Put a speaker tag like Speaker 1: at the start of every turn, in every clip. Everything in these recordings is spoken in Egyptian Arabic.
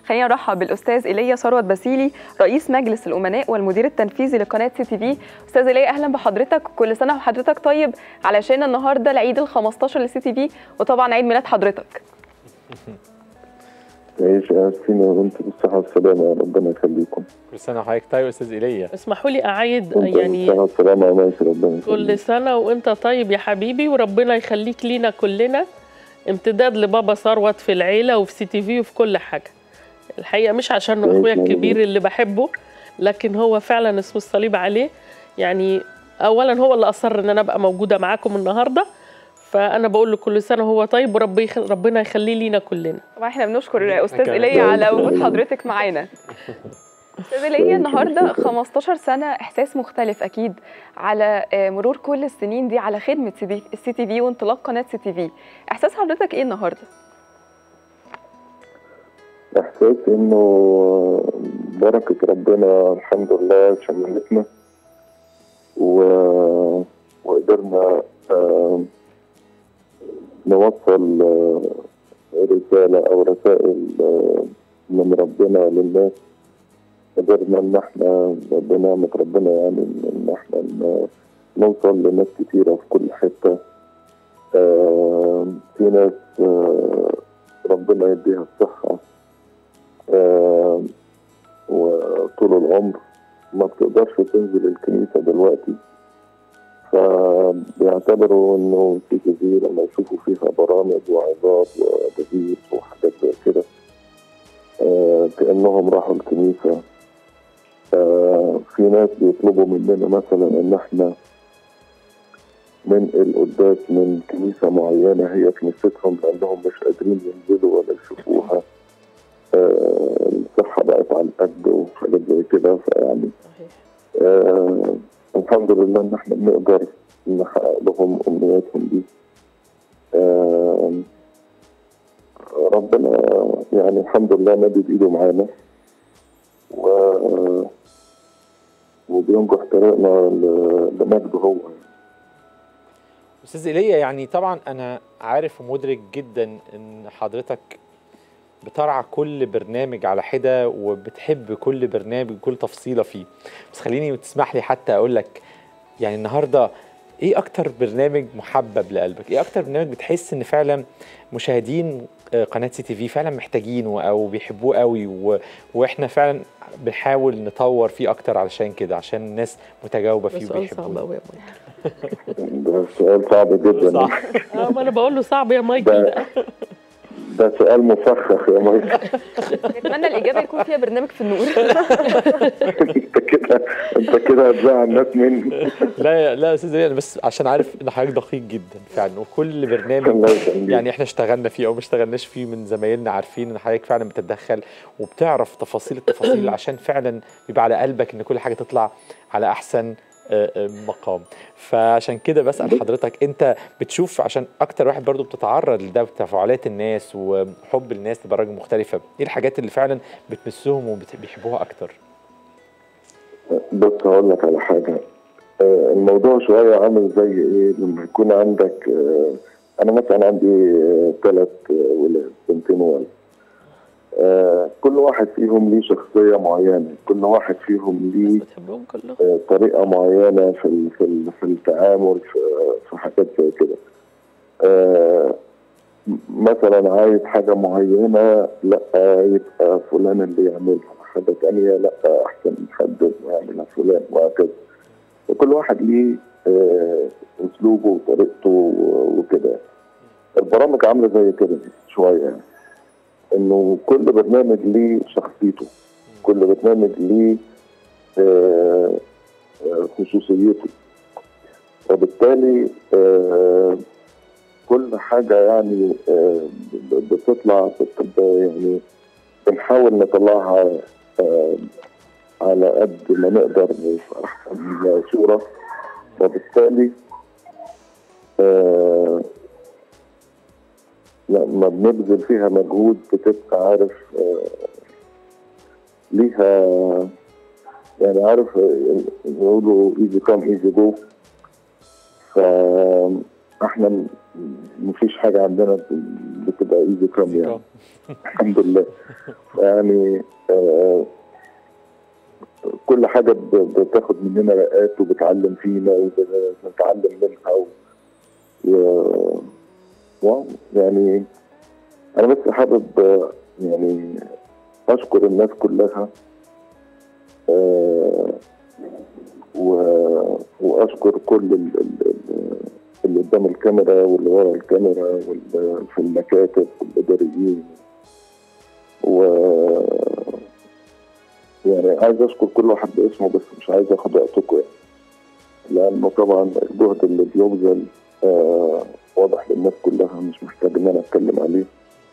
Speaker 1: خلينا نرحب بالاستاذ ايليا ثروت باسيلي رئيس مجلس الامناء والمدير التنفيذي لقناه سي تي في استاذ ايليا اهلا بحضرتك كل سنه وحضرتك طيب علشان النهارده العيد ال15 لسي تي في وطبعا عيد ميلاد حضرتك
Speaker 2: تعيش يا سينا وانت بالصحة والسلامة يا ربنا يخليكم
Speaker 3: كل سنه وحضرتك طيب يا استاذ ايليا
Speaker 4: اسمحوا لي اعيد
Speaker 2: وانت
Speaker 4: يعني
Speaker 2: بالصحة والسلامة يا ماشي ربنا
Speaker 4: كل
Speaker 2: يخليك
Speaker 4: سنه وانت طيب يا حبيبي وربنا يخليك لينا كلنا امتداد لبابا ثروت في العيله وفي سي تي في وفي كل حاجه الحقيقه مش عشان
Speaker 2: ماشي
Speaker 4: اخويا
Speaker 2: يا
Speaker 4: الكبير اللي بحبه لكن هو فعلا اسمه الصليب عليه يعني اولا هو اللي اصر ان انا ابقى موجوده معاكم النهارده فانا بقول له كل سنه وهو طيب وربي يخ- ربنا يخليه لينا كلنا
Speaker 1: طبعا احنا بنشكر استاذ
Speaker 3: كمان.
Speaker 1: ايليا على وجود حضرتك معانا استاذ ايليا النهارده 15 سنه احساس مختلف اكيد على آه، مرور كل السنين دي على خدمه السي تي في وانطلاق قناه سي تي في احساس حضرتك ايه النهارده
Speaker 2: إحساس إنه بركة ربنا الحمد لله شملتنا و... وقدرنا آه، نوصل آه، رسالة أو رسائل آه، من ربنا للناس قدرنا إن إحنا بنعمة ربنا يعني إن إحنا ن- نوصل لناس كتيرة في كل حتة آه، في ناس آه، ربنا يديها الصحة آه، وطول العمر ما بتقدرش تنزل الكنيسة دلوقتي فبيعتبروا انه في كتير لما يشوفوا فيها برامج وعظات وتدريس وحاجات زي كده آه، كأنهم راحوا الكنيسة آه، في ناس بيطلبوا مننا مثلا ان احنا ننقل قداس من كنيسة معينة هي كنيستهم لأنهم مش قادرين ينزلوا ولا يشوفوها آه، الصحة بقت على القد وحاجات زي كده فيعني آه الحمد لله إن إحنا بنقدر نحقق لهم أمنياتهم دي آه ربنا يعني الحمد لله مدد إيده معانا و وبينجح طريقنا ل- لمجده هو
Speaker 3: استاذ ايليا يعني طبعا انا عارف ومدرك جدا ان حضرتك بترعى كل برنامج على حده وبتحب كل برنامج كل تفصيله فيه بس خليني تسمح لي حتى اقول لك يعني النهارده ايه اكتر برنامج محبب لقلبك ايه اكتر برنامج بتحس ان فعلا مشاهدين آه، قناه سي تي في فعلا محتاجينه او بيحبوه قوي و... واحنا فعلا بنحاول نطور فيه اكتر علشان كده عشان الناس متجاوبه
Speaker 4: ده
Speaker 3: فيه
Speaker 4: سؤال صعب
Speaker 3: وبيحبوه
Speaker 4: قوي يا مايكل
Speaker 2: ده سؤال صعب جدا
Speaker 3: صح
Speaker 4: اه ما انا بقول له صعب يا مايكل
Speaker 2: ده ده سؤال مفخخ يا مايكل
Speaker 1: نتمنى الاجابه يكون فيها برنامج في النور
Speaker 2: انت كده انت كده هتزعل الناس مني
Speaker 3: لا لا يا استاذ انا بس عشان عارف ان حضرتك دقيق جدا فعلا وكل برنامج
Speaker 2: الله يخليك
Speaker 3: يعني احنا اشتغلنا فيه او ما اشتغلناش فيه من زمايلنا عارفين ان حضرتك فعلا بتتدخل وبتعرف تفاصيل التفاصيل عشان فعلا بيبقى على قلبك ان كل حاجه تطلع على احسن آه، آه، مقام فعشان كده بسال حضرتك انت بتشوف عشان اكتر واحد برضو بتتعرض لده تفاعلات الناس وحب الناس لبرامج مختلفه ايه الحاجات اللي فعلا بتمسهم وبيحبوها اكتر
Speaker 2: بص هقول لك على حاجة آه، الموضوع شوية عامل زي ايه لما يكون عندك آه، انا مثلا عندي ثلاث ولاد بنتين وولد آه، كل واحد فيهم ليه شخصية معينة كل واحد فيهم
Speaker 4: الناس
Speaker 2: ليه
Speaker 4: بتحبهم كلهم
Speaker 2: آه، طريقة معينة في ال- في ال- في التعامل في في حاجات زي كده آه، م- مثلا عايز حاجة معينة لا يبقى فلان اللي يعملها حاجة تانية لا أحسن حد يعملها فلان وهكذا وكل واحد ليه آه، أسلوبه وطريقته و- وكده البرامج عاملة زي كده شوية يعني إنه كل برنامج ليه شخصيته كل برنامج ليه آه، آه، خصوصيته وبالتالي آه، كل حاجة يعني آه، ب- بتطلع بتبقى يعني بنحاول نطلعها آه، على قد ما نقدر في أحسن صورة وبالتالي آه، لما بنبذل فيها مجهود بتبقى عارف آه، ليها يعني عارف آه، يقولوا ايزي كام ايزي جو ف احنا م- مفيش حاجه عندنا بتبقى ايزي كام يعني الحمد لله يعني آه كل حاجه ب- بتاخد مننا رقات وبتعلم فينا وبنتعلم منها و... و... واو يعني انا بس حابب آه، يعني اشكر الناس كلها آه، و... واشكر كل ال... ال... ال- اللي قدام الكاميرا واللي ورا الكاميرا واللي في المكاتب والاداريين و يعني عايز اشكر كل واحد باسمه بس مش عايز اخد وقتكم يعني لانه طبعا الجهد اللي بيبذل آه واضح للناس كلها مش محتاج ان انا اتكلم عليه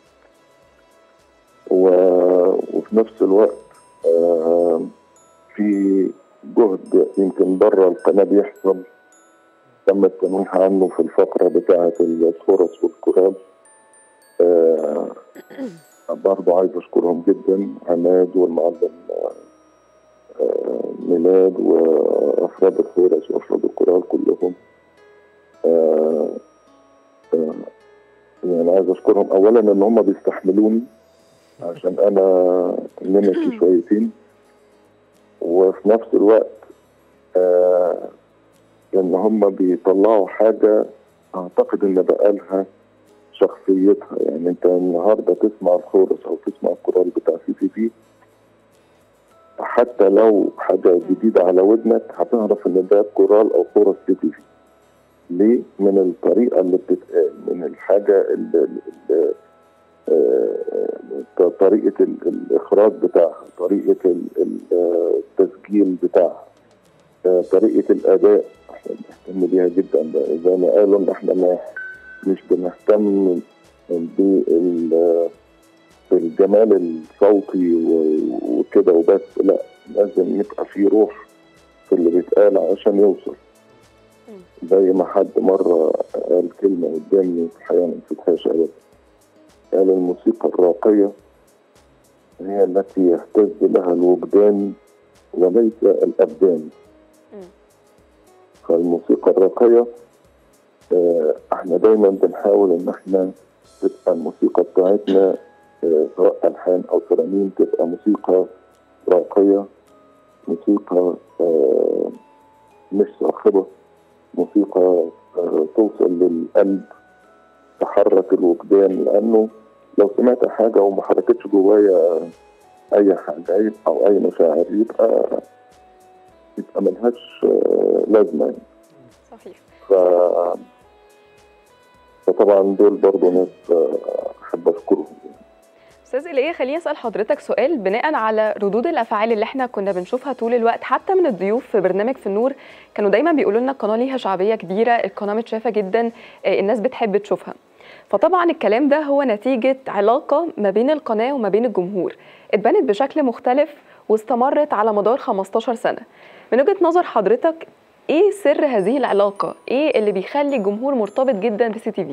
Speaker 2: و... وفي نفس الوقت آه في جهد يمكن بره القناه بيحصل تم التنويه عنه في الفقره بتاعه الفرص والكرات آه برضه عايز اشكرهم جدا عماد والمعلم آه، آه، ميلاد وافراد الفورس وافراد الكورال كلهم آه، آه، يعني عايز اشكرهم اولا ان هم بيستحملوني عشان انا ليميتي شويتين وفي نفس الوقت آه، ان هم بيطلعوا حاجه اعتقد ان بقالها شخصيتها يعني انت النهارده تسمع الخورس او تسمع الكورال بتاع سي سي في حتى لو حاجه جديده على ودنك هتعرف ان ده كورال او خورس سي تي في ليه؟ من الطريقه اللي بتتقال من الحاجه اللي, اللي آه، طريقه ال- الاخراج بتاعها طريقه ال- ال- التسجيل بتاعها آه، طريقه الاداء احنا بنهتم بيها جدا ده زي ما قالوا ان احنا ما مش بنهتم بال- بالجمال الصوتي و- وكده وبس لا لازم يبقى في روح في اللي بيتقال عشان يوصل زي ما حد مرة قال كلمة قدامي في الحقيقة ما نسيتهاش أبدا قال الموسيقى الراقية هي التي يهتز لها الوجدان وليس الأبدان فالموسيقى الراقية آه، احنا دايما بنحاول ان احنا تبقى الموسيقى بتاعتنا آه، سواء الحان او ترانيم تبقى موسيقى راقيه موسيقى آه، مش صاخبه موسيقى آه، توصل للقلب تحرك الوجدان لانه لو سمعت حاجه وما حركتش جوايا اي حاجه او اي مشاعر يبقى يبقى ملهاش آه، لازمه يعني.
Speaker 1: صحيح
Speaker 2: ف فطبعا دول برضه ناس آه، احب اشكرهم
Speaker 1: استاذ ايليا خليني اسال حضرتك سؤال بناء على ردود الافعال اللي احنا كنا بنشوفها طول الوقت حتى من الضيوف في برنامج في النور كانوا دايما بيقولوا لنا القناه ليها شعبيه كبيره القناه متشافه جدا آه، الناس بتحب تشوفها فطبعا الكلام ده هو نتيجه علاقه ما بين القناه وما بين الجمهور اتبنت بشكل مختلف واستمرت على مدار 15 سنه من وجهه نظر حضرتك ايه سر هذه العلاقه ايه اللي بيخلي الجمهور مرتبط جدا بسي تي في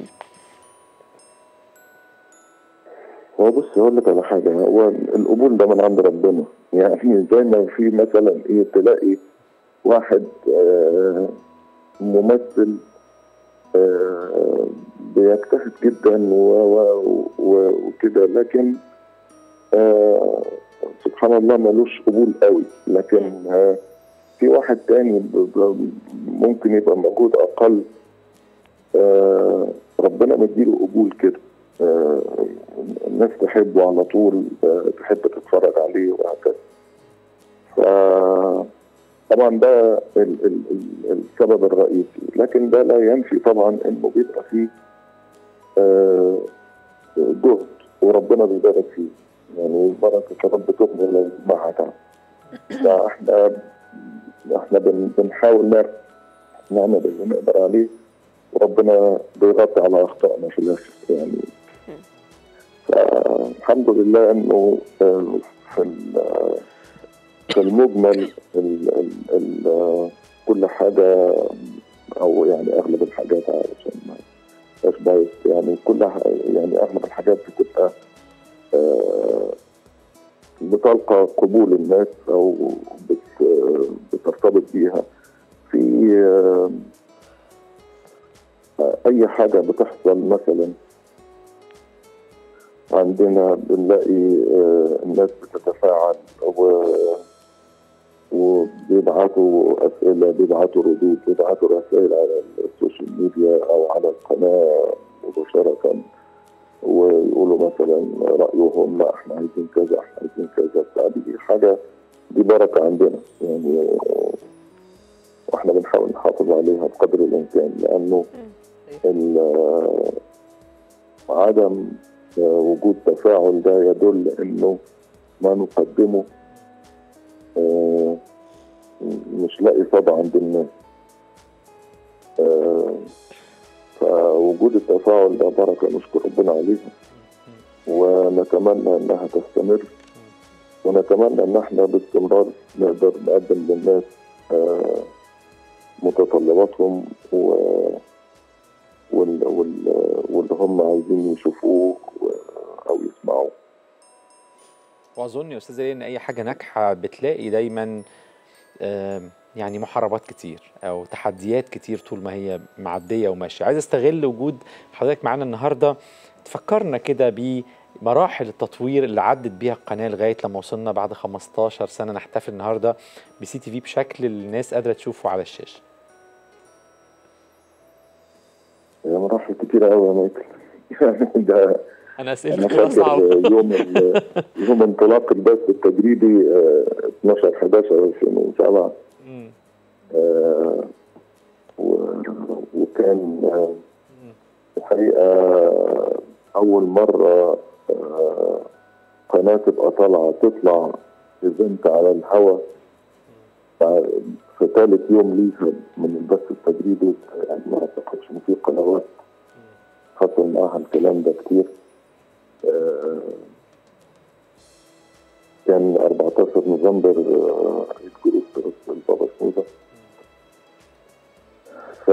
Speaker 2: هو بص هقول لك على حاجه هو القبول ده من عند ربنا يعني زي ما في مثلا ايه تلاقي واحد آه، ممثل آه، بيجتهد جدا و- و- و- وكده لكن آه، سبحان الله ملوش قبول قوي لكن آه، في واحد تاني ب- ب- ممكن يبقى مجهود اقل آه، ربنا مديله قبول كده آه، الناس تحبه على طول آه، تحب تتفرج عليه وهكذا ف طبعا ده ال ال ال السبب الرئيسي لكن ده لا ينفي طبعا انه بيبقى فيه آه، جهد وربنا بيبارك فيه يعني بركة رب تغني لو معها تعب فاحنا احنا بن بنحاول نعمل نعمل اللي نقدر عليه وربنا بيغطي على اخطائنا في الاخر يعني فالحمد لله انه آه، في ال- في المجمل ال ال ال كل حاجه او يعني اغلب الحاجات عشان ما يبقاش بايظ يعني كل ح- يعني اغلب الحاجات بتبقى آه، بتلقى قبول الناس او بت بترتبط بيها في آه، اي حاجه بتحصل مثلا عندنا بنلاقي آه، الناس بتتفاعل و وبيبعتوا اسئله بيبعتوا ردود بيبعتوا رسائل على السوشيال ميديا او على القناه مباشره ويقولوا مثلا رايهم لا احنا عايزين كذا احنا عايزين كذا بتاع دي حاجه دي بركه عندنا يعني آه، واحنا بنحاول نحافظ عليها بقدر الامكان لانه ال- آه، عدم آه، وجود تفاعل ده يدل انه ما نقدمه آه، مش لاقي صدى عند الناس آه، فوجود التفاعل ده بركة نشكر ربنا عليها ونتمنى انها تستمر ونتمنى ان احنا باستمرار نقدر نقدم للناس آه، متطلباتهم و وال... وال... واللي هم عايزين يشوفوه و- او يسمعوه
Speaker 3: واظن يا استاذه ليلى ان اي حاجه ناجحه بتلاقي دايما آم، يعني محاربات كتير او تحديات كتير طول ما هي معديه وماشيه عايز استغل وجود حضرتك معانا النهارده تفكرنا كده بمراحل التطوير اللي عدت بيها القناه لغايه لما وصلنا بعد 15 سنه نحتفل النهارده بسي تي في بشكل الناس قادره تشوفه على الشاشه
Speaker 2: هي مراحل كتيرة قوي يا مايكل يعني ده
Speaker 3: انا
Speaker 2: انا
Speaker 3: اسئلتي كلها صعبه
Speaker 2: فاكر يوم ال- يوم انطلاق البث التجريبي آه، 12 11 2007
Speaker 3: مم.
Speaker 2: آه، و- وكان آه، الحقيقة أول مرة آه، قناة تبقى طالعة تطلع ايفنت على الهواء في ثالث يوم ليها من البث التجريبي يعني ما أعتقدش إن في قنوات حصل معاها الكلام ده كتير آه، كان 14 نوفمبر آه، عيد جلوس رئيس البابا سنودة ف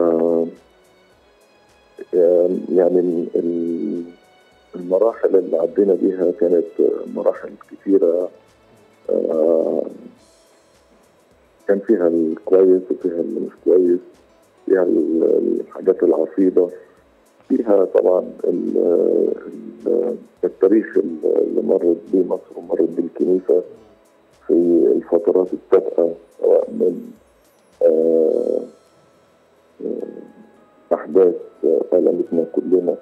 Speaker 2: يعني ال- ال- المراحل اللي عدينا بيها كانت مراحل كثيرة آه، كان فيها الكويس وفيها اللي مش كويس فيها ال- الحاجات العصيبة فيها طبعا ال- ال- التاريخ اللي مرت بيه مصر ومرت بيه الكنيسة في الفترات السابقة سواء من آه، آه، أحداث ألمتنا كلنا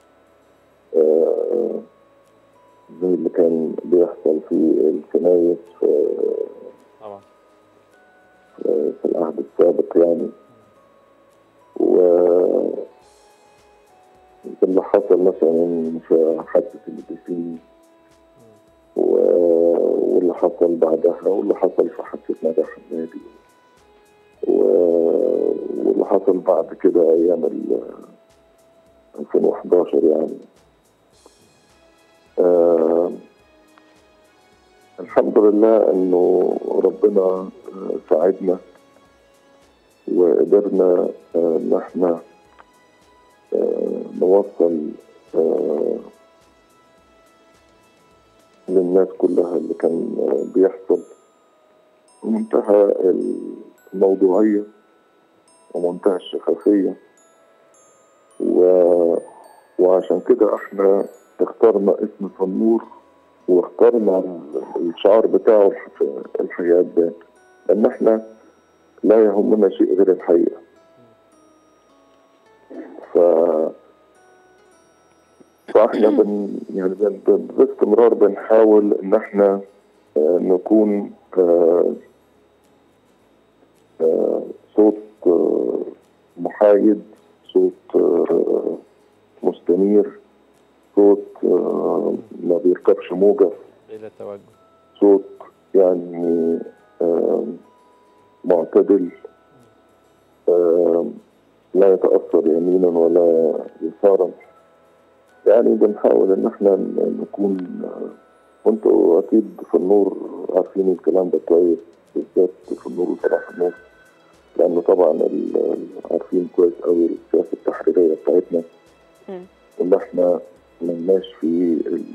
Speaker 2: آه، زي اللي كان بيحصل في الكنايس في
Speaker 3: طبعا
Speaker 2: في العهد السابق يعني و اللي حصل مثلا في حادثة اللي و... واللي حصل بعدها واللي حصل في حادثة نجاح النادي و... واللي حصل بعد كده أيام ال 2011 يعني آه الحمد لله انه ربنا آه، ساعدنا وقدرنا آه، ان احنا آه، نوصل آه، للناس كلها اللي كان آه، بيحصل بمنتهى الموضوعية ومنتهى الشفافية و... وعشان كده احنا اخترنا اسم تنور واخترنا ال- الشعار بتاعه الح- الحقيقة ده لأن احنا لا يهمنا شيء غير الحقيقة ف فاحنا بن يعني بن بن باستمرار بنحاول ان احنا آه، نكون آه، آه، صوت آه، محايد صوت آه، مستنير صوت آه، ما بيركبش موجة
Speaker 3: الى توجه
Speaker 2: صوت يعني آه، معتدل آه، لا يتأثر يمينا ولا يسارا يعني بنحاول ان احنا ن- نكون آه، وانتوا اكيد في النور عارفين الكلام ده كويس بالذات في النور وصلاح النور لانه طبعا ال- ال- عارفين كويس قوي السياسه التحريريه بتاعتنا
Speaker 1: مم.
Speaker 2: ان احنا ملناش في ال-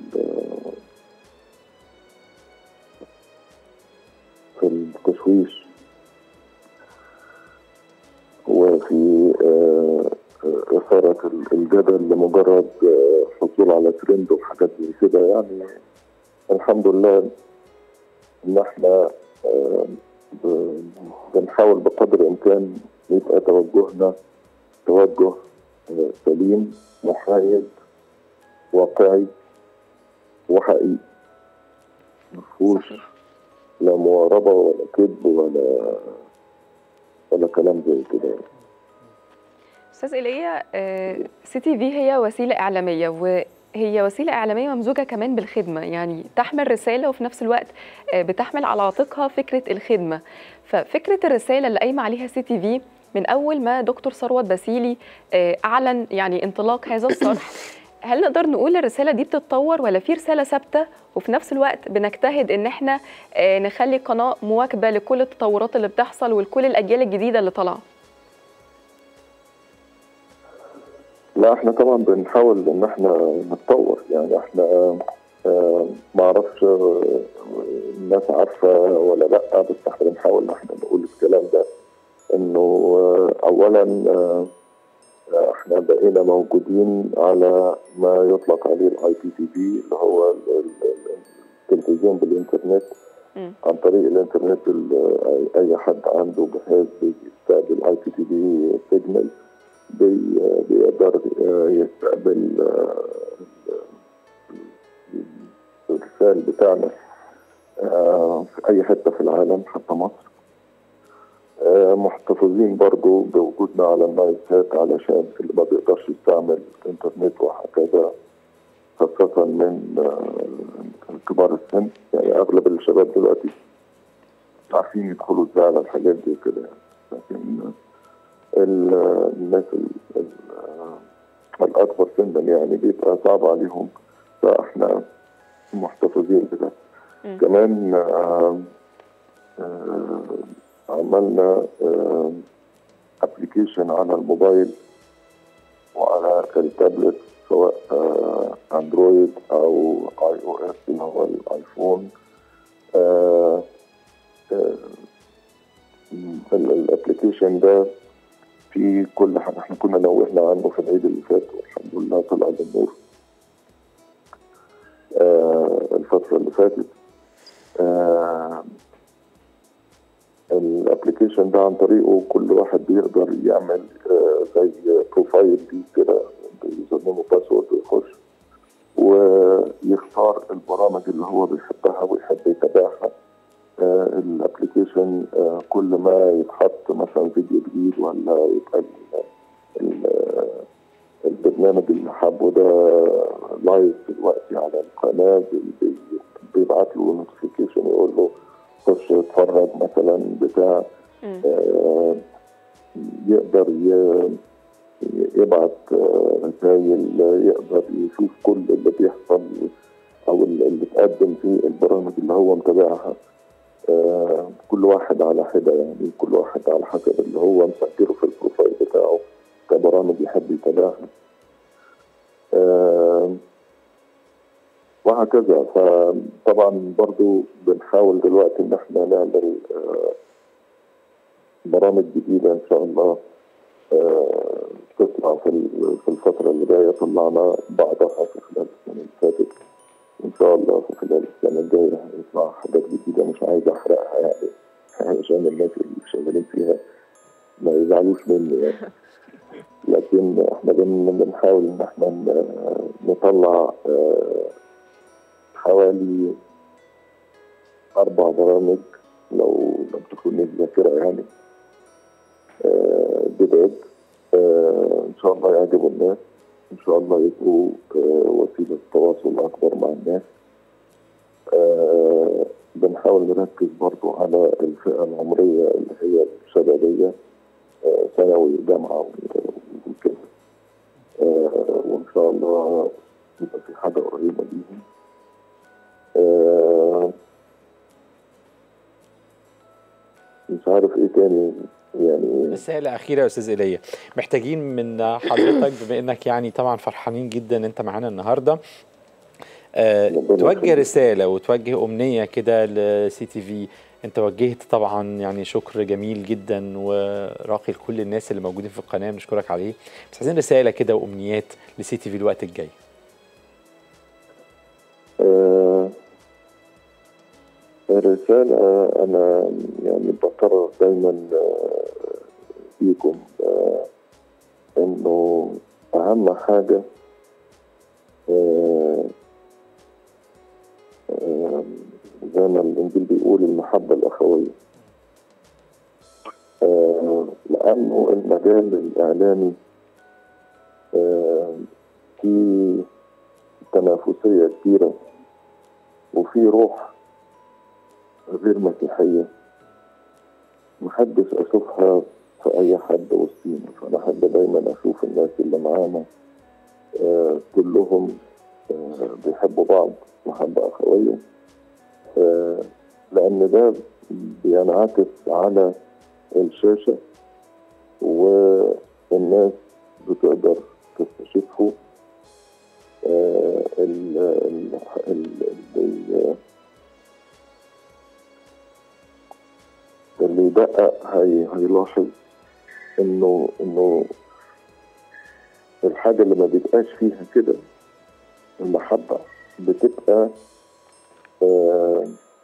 Speaker 2: في التشويش وفي آه، آه، إثارة ال- الجدل لمجرد آه، حصول على ترند وحاجات زي كده يعني الحمد لله إن إحنا آه، ب- بنحاول بقدر الإمكان يبقى توجهنا توجه آه، سليم محايد واقعي وحقيقي مفهوش
Speaker 1: صحيح.
Speaker 2: لا مواربة ولا كذب ولا ولا كلام زي كده
Speaker 1: استاذ ايليا آه، سي تي في هي وسيله اعلاميه وهي وسيله اعلاميه ممزوجه كمان بالخدمه يعني تحمل رساله وفي نفس الوقت آه، بتحمل على عاتقها فكره الخدمه ففكره الرساله اللي قايمه عليها سي تي في من اول ما دكتور ثروت باسيلي آه، اعلن يعني انطلاق هذا الصرح هل نقدر نقول الرساله دي بتتطور ولا في رساله ثابته وفي نفس الوقت بنجتهد ان احنا آه، نخلي قناه مواكبه لكل التطورات اللي بتحصل ولكل الاجيال الجديده اللي طالعه
Speaker 2: لا احنا طبعا بنحاول ان احنا نتطور يعني احنا آه، ما اعرفش آه، الناس عارفه ولا لا بس احنا بنحاول ان احنا نقول الكلام ده انه آه، اولا آه، آه، احنا بقينا موجودين على ما يطلق عليه الاي بي تي في اللي هو ال- ال- ال- التلفزيون بالانترنت
Speaker 1: مم.
Speaker 2: عن طريق الانترنت ال- أي- اي حد عنده جهاز بيستقبل اي بي تي في سيجنال بي- بيقدر آه، يستقبل آه، الرسال بتاعنا آه، في اي حته في العالم حتى مصر آه، محتفظين برضو بوجودنا على النايل سات علشان اللي ما بيقدرش يستعمل الانترنت وهكذا خاصة من آه، كبار السن يعني أغلب الشباب دلوقتي مش عارفين يدخلوا ازاي على الحاجات دي وكده يعني. لكن ال- الناس ال- ال- الأكبر سنا يعني بيبقى صعب عليهم فإحنا محتفظين بده
Speaker 1: مم.
Speaker 2: كمان آه، آه، عملنا ابلكيشن على الموبايل وعلى التابلت سواء آه، اندرويد او اي او اس اللي هو الايفون آه، آه، الابلكيشن ده في كل حاجه احنا كنا نوهنا عنه في العيد اللي فات والحمد لله طلع بالنور آه، الفتره اللي فاتت آه، الابلكيشن ده عن طريقه كل واحد بيقدر يعمل آه، زي بروفايل دي كده بيسموه باسورد ويخش ويختار البرامج اللي هو بيحبها ويحب يتابعها آه، الابلكيشن آه، كل ما يتحط مثلا فيديو جديد ولا يبقى ال- ال- البرنامج اللي حابه ده لايف دلوقتي على القناه بي- بي- بيبعت له نوتيفيكيشن يقول له خش اتفرج مثلا بتاع
Speaker 1: مم.
Speaker 2: آه، يقدر ي- يبعت آه، رسائل يقدر يشوف كل اللي بيحصل او اللي اتقدم في البرامج اللي هو متابعها آه، كل واحد على حده يعني كل واحد على حسب اللي هو مسجله في البروفايل بتاعه كبرامج يحب يتابعها آه، وهكذا فطبعا برضو بنحاول دلوقتي ان احنا نعمل آه، برامج جديدة ان شاء الله آه، تطلع في ال- في الفترة اللي جاية طلعنا بعضها في خلال السنة اللي فاتت ان شاء الله في خلال السنة الجاية هيطلع حاجات جديدة مش عايز احرقها يعني عشان الناس اللي شغالين فيها ما يزعلوش مني يعني لكن احنا بن- بنحاول ان احنا ن- نطلع آه، حوالي أربع برامج لو لم تكن الذاكرة يعني آه، جداد آه، إن شاء الله يعجبوا الناس إن شاء الله يبقوا آه، وسيلة تواصل أكبر مع الناس آه، بنحاول نركز برضو على الفئة العمرية اللي هي الشبابية آه، ثانوي وجامعة وكده آه، وإن شاء الله يبقى في حاجة قريبة ليهم آه، مش عارف ايه تاني يعني
Speaker 3: رسالة أخيرة يا أستاذ إيليا محتاجين من حضرتك بما إنك يعني طبعا فرحانين جدا إن أنت معانا النهاردة آه،
Speaker 2: ربنا
Speaker 3: توجه
Speaker 2: يخليك.
Speaker 3: رسالة وتوجه أمنية كده لسي تي في انت وجهت طبعا يعني شكر جميل جدا وراقي لكل الناس اللي موجودين في القناه بنشكرك عليه بس عايزين رساله كده وامنيات لسي تي في الوقت الجاي
Speaker 2: آه، الرسالة أنا يعني بكرر دايما آه، ليكم آه، إنه أهم حاجة آه، آه، زي ما الإنجيل بيقول المحبة الأخوية آه، لأنه المجال الإعلامي آه، فيه تنافسية كبيرة وفي روح غير مسيحية محدش أشوفها في أي حد وسطينا فأنا أحب دايما أشوف الناس اللي معانا آه كلهم آه بيحبوا بعض محبة أخوية آه لأن ده بينعكس على الشاشة والناس بتقدر تستشفه آه، ال- ال- ال- ال- اللي يدقق هي هيلاحظ انه انه الحاجه اللي ما بيبقاش فيها كده المحبه بتبقى آه،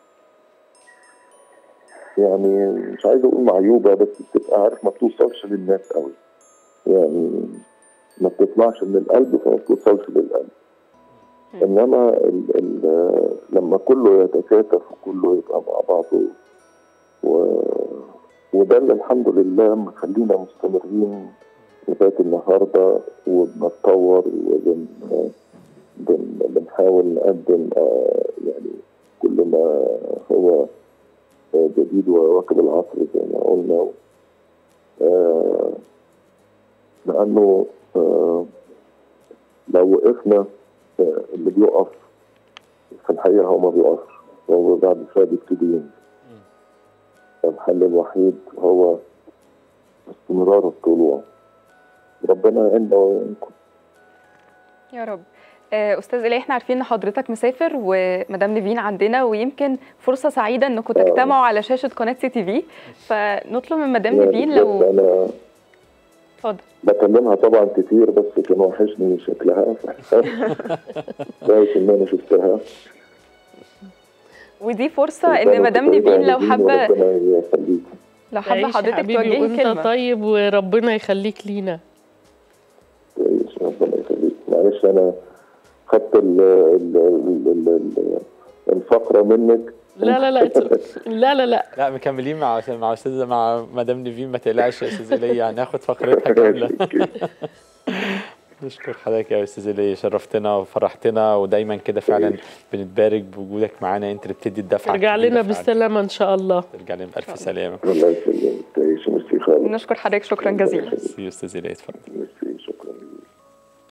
Speaker 2: يعني مش عايز اقول معيوبه بس بتبقى عارف ما بتوصلش للناس قوي يعني ما بتطلعش من القلب فما بتوصلش للقلب انما ال ال لما كله يتكاتف وكله يبقى مع بعضه و وده اللي الحمد لله مخلينا مستمرين لغايه النهارده وبنتطور وبن بن بنحاول نقدم آه، يعني كل ما هو آه، جديد وواكب العصر زي ما قلنا آه، لانه آه، لو وقفنا آه، اللي بيقف في الحقيقه هو ما بيقفش هو بعد شويه بيبتدي ينزل الحل الوحيد هو استمرار الطلوع ربنا يعيننا ويعينكم
Speaker 1: يا رب آه، استاذ ايليا احنا عارفين ان حضرتك مسافر ومدام نيفين عندنا ويمكن فرصه سعيده انكم تجتمعوا على شاشه قناه سي تي في فنطلب من مدام
Speaker 2: يعني
Speaker 1: نيفين
Speaker 2: بجد
Speaker 1: لو
Speaker 2: انا
Speaker 1: اتفضل
Speaker 2: بكلمها طبعا كتير بس كان وحشني شكلها كويس ان انا شفتها
Speaker 1: ودي فرصه ان
Speaker 2: كانت
Speaker 1: مدام
Speaker 2: طيبة
Speaker 1: نيفين لو
Speaker 2: نيفين
Speaker 1: حابه
Speaker 2: وربنا يخليك
Speaker 1: لو حابه
Speaker 4: عيش يا
Speaker 1: حضرتك
Speaker 4: حبيبي
Speaker 1: توجهي
Speaker 4: وانت
Speaker 1: كلمه
Speaker 4: طيب وربنا يخليك لينا
Speaker 2: كويس ربنا يخليك معلش انا خدت ال ال ال ال ال الفقره منك
Speaker 4: لا لا لا it's- لا لا لا
Speaker 3: لا مكملين مع مع استاذه مع مدام نيفين ما تقلقش يا استاذ ايليا هناخد فقرتها كامله نشكر حضرتك يا استاذ ايليا شرفتنا وفرحتنا ودايما كده فعلا بنتبارك بوجودك معانا انت اللي بتدي الدفعه
Speaker 4: ارجع
Speaker 3: الكبيرة
Speaker 4: لنا
Speaker 3: فعلاً.
Speaker 4: بالسلامه ان شاء الله
Speaker 3: ترجع لنا بألف سلامة
Speaker 2: الله يسلمك تعيش ميرسي خالص
Speaker 1: نشكر حضرتك شكرا جزيلا
Speaker 3: ميرسي يا استاذ ايليا اتفضل